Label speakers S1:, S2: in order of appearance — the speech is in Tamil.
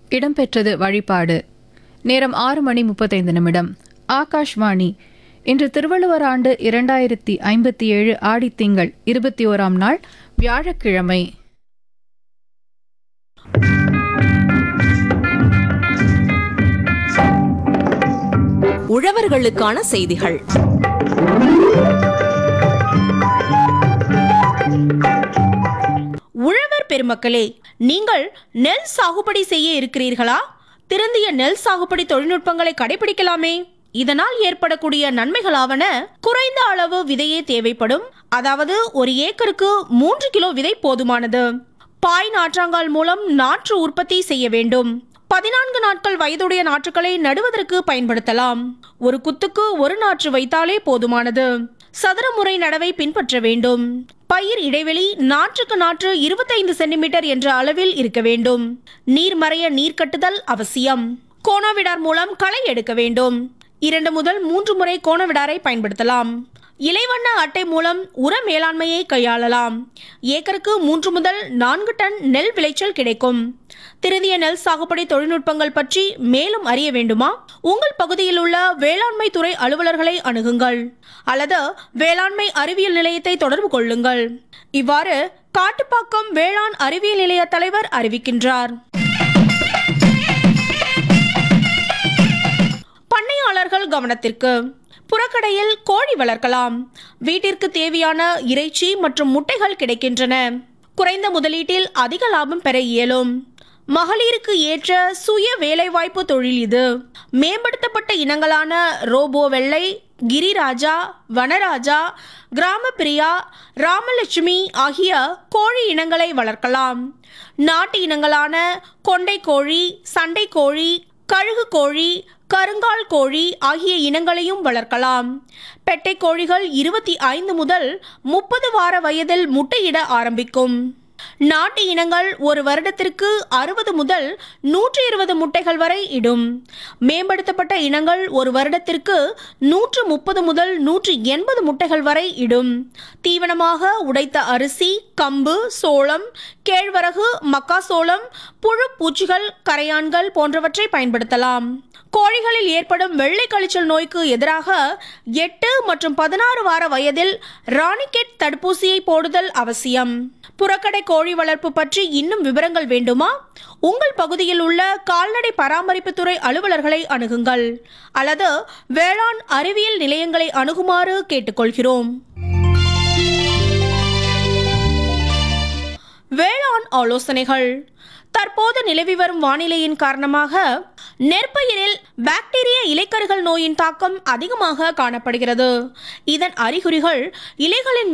S1: இடம்பெற்றது வழிபாடு நேரம் ஆறு மணி முப்பத்தைந்து நிமிடம் ஆகாஷ்வாணி இன்று திருவள்ளுவர் ஆண்டு இரண்டாயிரத்தி ஐம்பத்தி ஏழு ஆடித்திங்கள் இருபத்தி ஓராம் நாள் வியாழக்கிழமை
S2: உழவர்களுக்கான செய்திகள்
S3: உழவர் பெருமக்களே நீங்கள் நெல் சாகுபடி செய்ய இருக்கிறீர்களா திருந்திய நெல் சாகுபடி தொழில்நுட்பங்களை கடைபிடிக்கலாமே இதனால் ஏற்படக்கூடிய நன்மைகளாவன குறைந்த அளவு விதையே தேவைப்படும் அதாவது ஒரு ஏக்கருக்கு மூன்று கிலோ விதை போதுமானது பாய் நாற்றாங்கால் மூலம் நாற்று உற்பத்தி செய்ய வேண்டும் பதினான்கு நாட்கள் வயதுடைய நாற்றுகளை நடுவதற்கு பயன்படுத்தலாம் ஒரு குத்துக்கு ஒரு நாற்று வைத்தாலே போதுமானது சதுரமுறை நடவை பின்பற்ற வேண்டும் பயிர் இடைவெளி நாற்றுக்கு நாற்று இருபத்தைந்து சென்டிமீட்டர் என்ற அளவில் இருக்க வேண்டும் நீர் மறைய நீர் கட்டுதல் அவசியம் கோணவிடார் மூலம் களை எடுக்க வேண்டும் இரண்டு முதல் மூன்று முறை கோணவிடாரை பயன்படுத்தலாம் இலைவண்ண அட்டை மூலம் உர மேலாண்மையை கையாளலாம் ஏக்கருக்கு மூன்று முதல் நான்கு டன் நெல் விளைச்சல் கிடைக்கும் திருதிய நெல் சாகுபடி தொழில்நுட்பங்கள் பற்றி மேலும் அறிய வேண்டுமா உங்கள் பகுதியில் உள்ள வேளாண்மை துறை அலுவலர்களை அணுகுங்கள் அல்லது வேளாண்மை அறிவியல் நிலையத்தை தொடர்பு கொள்ளுங்கள் இவ்வாறு காட்டுப்பாக்கம் வேளாண் அறிவியல் நிலைய தலைவர் அறிவிக்கின்றார் பண்ணையாளர்கள் கவனத்திற்கு புறக்கடையில் கோழி வளர்க்கலாம் வீட்டிற்கு தேவையான இறைச்சி மற்றும் முட்டைகள் கிடைக்கின்றன குறைந்த முதலீட்டில் அதிக லாபம் பெற இயலும் மகளிருக்கு ஏற்ற சுய வேலைவாய்ப்பு தொழில் இது மேம்படுத்தப்பட்ட இனங்களான ரோபோ வெள்ளை கிரிராஜா வனராஜா கிராமப்பிரியா ராமலட்சுமி ஆகிய கோழி இனங்களை வளர்க்கலாம் நாட்டு இனங்களான கொண்டை கோழி சண்டை கோழி கழுகு கோழி கருங்கால் கோழி ஆகிய இனங்களையும் வளர்க்கலாம் பெட்டை கோழிகள் இருபத்தி ஐந்து முதல் முப்பது வார வயதில் முட்டையிட ஆரம்பிக்கும் நாட்டு இனங்கள் ஒரு வருடத்திற்கு அறுபது முதல் நூற்றி இருபது முட்டைகள் வரை இடும் மேம்படுத்தப்பட்ட இனங்கள் ஒரு வருடத்திற்கு நூற்று முப்பது முதல் நூற்று எண்பது முட்டைகள் வரை இடும் தீவனமாக உடைத்த அரிசி கம்பு சோளம் கேழ்வரகு மக்காசோளம் புழு பூச்சிகள் கரையான்கள் போன்றவற்றை பயன்படுத்தலாம் கோழிகளில் ஏற்படும் வெள்ளை கழிச்சல் நோய்க்கு எதிராக எட்டு மற்றும் பதினாறு வார வயதில் ராணிகெட் தடுப்பூசியை போடுதல் அவசியம் புறக்கடை கோழி வளர்ப்பு பற்றி இன்னும் விவரங்கள் வேண்டுமா உங்கள் பகுதியில் உள்ள கால்நடை பராமரிப்புத்துறை அலுவலர்களை அணுகுங்கள் அல்லது வேளாண் அறிவியல் நிலையங்களை அணுகுமாறு கேட்டுக்கொள்கிறோம் வேளாண் ஆலோசனைகள் தற்போது நிலவி வரும் வானிலையின் காரணமாக நெற்பயிரில் பாக்டீரிய இலைக்கருகள் நோயின் தாக்கம் அதிகமாக காணப்படுகிறது இதன் அறிகுறிகள் இலைகளின்